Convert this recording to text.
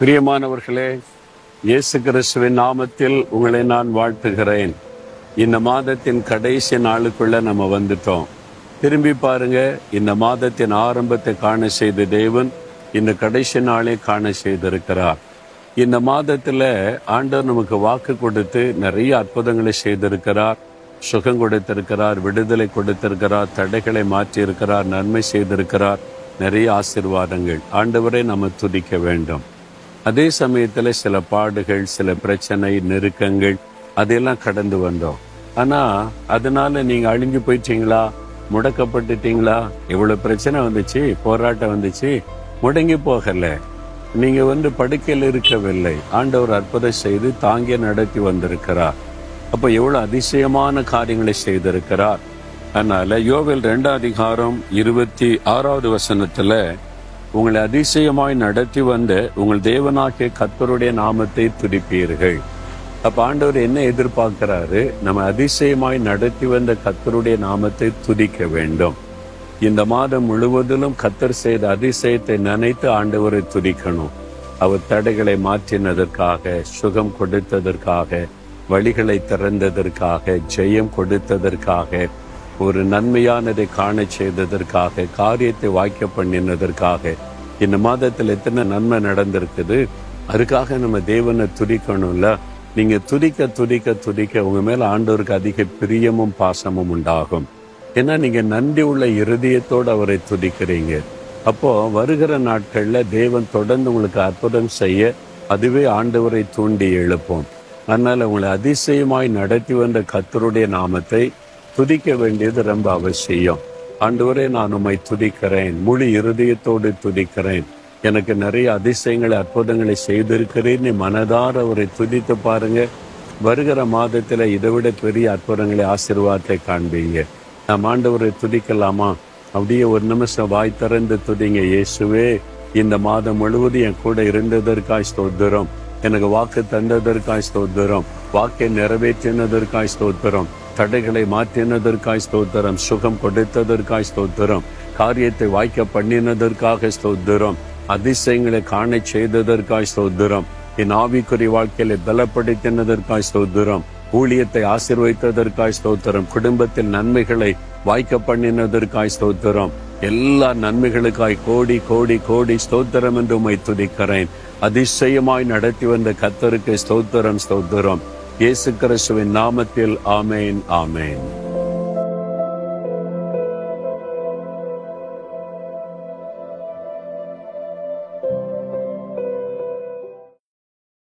பிரியமானவர்களே இயேசு கிறிஸ்துவின் நாமத்தில் உங்களை நான் வாழ்த்துகிறேன் இந்த மாதத்தின் கடைசி நாளுக்குள்ள நம்ம வந்துட்டோம் திரும்பி பாருங்க இந்த மாதத்தின் ஆரம்பத்தை காண செய்த தேவன் இந்த கடைசி நாளை காண செய்திருக்கிறார் இந்த மாதத்துல ஆண்டவர் நமக்கு வாக்கு கொடுத்து நிறைய அற்புதங்களை செய்திருக்கிறார் சுகம் கொடுத்திருக்கிறார் விடுதலை கொடுத்திருக்கிறார் தடைகளை மாற்றி இருக்கிறார் நன்மை செய்திருக்கிறார் நிறைய ஆசீர்வாதங்கள் ஆண்டவரை நம்ம துதிக்க வேண்டும் அதே சமயத்துல சில பாடுகள் சில பிரச்சனை நெருக்கங்கள் அதெல்லாம் கடந்து வந்தோம் ஆனா அதனால நீங்க அழிஞ்சு போயிட்டீங்களா முடக்கப்பட்டுட்டீங்களா இவ்வளவு பிரச்சனை வந்துச்சு போராட்டம் வந்துச்சு முடங்கி போகல நீங்க வந்து படுக்கையில் இருக்கவில்லை ஆண்டவர் அற்புதம் செய்து தாங்கிய நடத்தி வந்திருக்கிறார் அப்ப எவ்வளவு அதிசயமான காரியங்களை செய்திருக்கிறார் அதனால யோவில் ரெண்டாம் அதிகாரம் இருபத்தி ஆறாவது வசனத்துல உங்களை அதிசயமாய் நடத்தி வந்த உங்கள் தேவனாகிய கர்த்தருடைய நாமத்தை துதிப்பீர்கள் அப்ப ஆண்டவர் என்ன எதிர்பார்க்கிறாரு நம்ம அதிசயமாய் நடத்தி வந்த கர்த்தருடைய நாமத்தை துதிக்க வேண்டும் இந்த மாதம் முழுவதிலும் கத்தர் செய்த அதிசயத்தை நினைத்து ஆண்டவரை துதிக்கணும் அவர் தடைகளை மாற்றினதற்காக சுகம் கொடுத்ததற்காக வழிகளை திறந்ததற்காக ஜெயம் கொடுத்ததற்காக ஒரு நன்மையானதை காண செய்ததற்காக காரியத்தை வாய்க்க பண்ணினதற்காக இந்த மாதத்தில் எத்தனை நன்மை நடந்திருக்குது அதுக்காக நம்ம தேவனை துதிக்கணும்ல நீங்க துதிக்க துதிக்க துதிக்க உங்க மேல ஆண்டவருக்கு அதிக பிரியமும் பாசமும் உண்டாகும் ஏன்னா நீங்க நன்றி உள்ள இருதயத்தோடு அவரை துதிக்கிறீங்க அப்போ வருகிற நாட்கள்ல தேவன் தொடர்ந்து உங்களுக்கு அற்புதம் செய்ய அதுவே ஆண்டவரை தூண்டி எழுப்போம் அதனால உங்களை அதிசயமாய் நடத்தி வந்த கத்தருடைய நாமத்தை துதிக்க வேண்டியது ரொம்ப அவசியம் ஆண்டவரே நான் உம்மை துதிக்கிறேன் முழு இருதயத்தோடு துதிக்கிறேன் எனக்கு நிறைய அதிசயங்களை அற்புதங்களை செய்திருக்கிறேன் நீ மனதார அவரை துதித்து பாருங்க வருகிற மாதத்துல இதை விட பெரிய அற்புதங்களை ஆசீர்வாதத்தை காண்பீங்க நாம் ஆண்டவரை துதிக்கலாமா அப்படியே ஒரு நிமிஷம் வாய் திறந்து துதிங்க இயேசுவே இந்த மாதம் முழுவதும் என் கூட இருந்ததற்காய் ஸ்தோத்திரம் எனக்கு வாக்கு தந்ததற்காய் ஸ்தோத்திரம் வாக்கை நிறைவேற்றினதற்காய் ஸ்தோத்திரம் தடைகளை மாற்றினதற்காய் ஸ்தோத்திரம் சுகம் கொடுத்ததற்காய் ஸ்தோத்திரம் காரியத்தை வாய்க்க பண்ணினதற்காக ஸ்தோத்திரம் அதிசயங்களை காண செய்ததற்காய் ஸ்தோத்திரம் என் ஆவிக்குறி வாழ்க்கையில பலப்படுத்தினதற்காய் ஸ்தோத்திரம் ஊழியத்தை ஆசிர்வதித்ததற்காய் ஸ்தோத்திரம் குடும்பத்தில் நன்மைகளை வாய்க்க பண்ணினதற்காய் ஸ்தோத்திரம் எல்லா நன்மைகளுக்காய் கோடி கோடி கோடி ஸ்தோத்திரம் என்று உம்மை துதிக்கிறேன் அதிசயமாய் நடத்தி வந்த கத்தருக்கு ஸ்தோத்திரம் ஸ்தோத்திரம் இயேசு கிறிஸ்துவின் நாமத்தில் ஆமேன் ஆமேன்